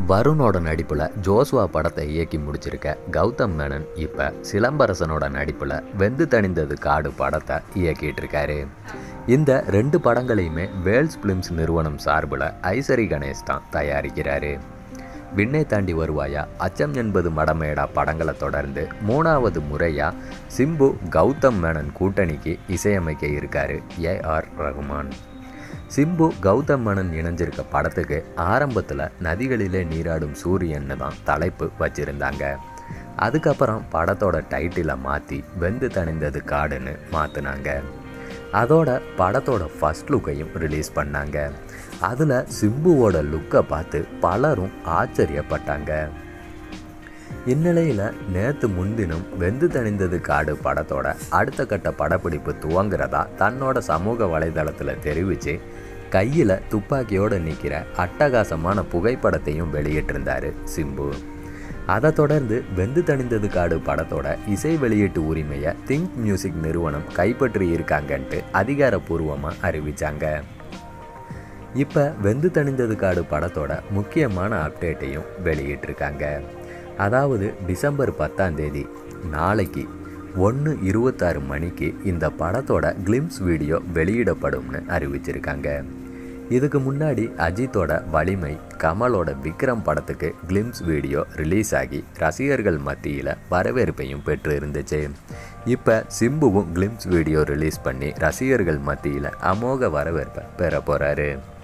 வருணோட நடிப்பில் ஜோஸ்வா படத்தை இயக்கி முடிச்சிருக்க கௌதம் மேனன் இப்போ சிலம்பரசனோட நடிப்பில் வெந்து தணிந்தது காடு படத்தை இயக்கிட்டு இருக்காரு இந்த ரெண்டு படங்களையுமே வேல்ஸ் பிலிம்ஸ் நிறுவனம் சார்பில் ஐசரி கணேஷ் தான் தயாரிக்கிறாரு விண்ணை தாண்டி வருவாயா அச்சம் என்பது மடமேடா படங்களை தொடர்ந்து மூணாவது முறையாக சிம்பு கௌதம் மேனன் கூட்டணிக்கு இசையமைக்க இருக்காரு ஏ ஆர் ரகுமான் சிம்பு கௌதம் மேனன் இணைஞ்சிருக்க படத்துக்கு ஆரம்பத்தில் நதிகளிலே நீராடும் சூரியன்னு தான் தலைப்பு வச்சுருந்தாங்க அதுக்கப்புறம் படத்தோட டைட்டிலை மாற்றி வெந்து தணிந்தது காடுன்னு மாற்றினாங்க அதோட படத்தோட ஃபஸ்ட் லுக்கையும் ரிலீஸ் பண்ணாங்க அதில் சிம்புவோட லுக்கை பார்த்து பலரும் ஆச்சரியப்பட்டாங்க இந்நிலையில் நேற்று முன்தினம் வெந்து தணிந்தது காடு படத்தோட அடுத்த கட்ட படப்பிடிப்பு துவங்குறதா தன்னோட சமூக வலைதளத்தில் தெரிவித்து கையில் துப்பாக்கியோடு நிற்கிற அட்டகாசமான புகைப்படத்தையும் வெளியிட்டிருந்தார் சிம்பு அதை தொடர்ந்து வெந்து தணிந்தது காடு படத்தோட இசை வெளியீட்டு உரிமையை திங்க் மியூசிக் நிறுவனம் கைப்பற்றி இருக்காங்கன்ட்டு அதிகாரப்பூர்வமாக அறிவித்தாங்க இப்போ வெந்து தணிந்தது காடு படத்தோட முக்கியமான அப்டேட்டையும் வெளியிட்டிருக்காங்க அதாவது டிசம்பர் பத்தாம் தேதி நாளைக்கு ஒன்று இருபத்தாறு மணிக்கு இந்த படத்தோட கிளிம்ஸ் வீடியோ வெளியிடப்படும்னு அறிவிச்சிருக்காங்க இதுக்கு முன்னாடி அஜித்தோட வலிமை கமலோட விக்ரம் படத்துக்கு கிளிம்ஸ் வீடியோ ரிலீஸ் ஆகி ரசிகர்கள் மத்தியில் வரவேற்பையும் பெற்று இருந்துச்சு இப்போ சிம்புவும் கிளிம்ஸ் வீடியோ ரிலீஸ் பண்ணி ரசிகர்கள் மத்தியில் அமோக வரவேற்பை பெற போகிறாரு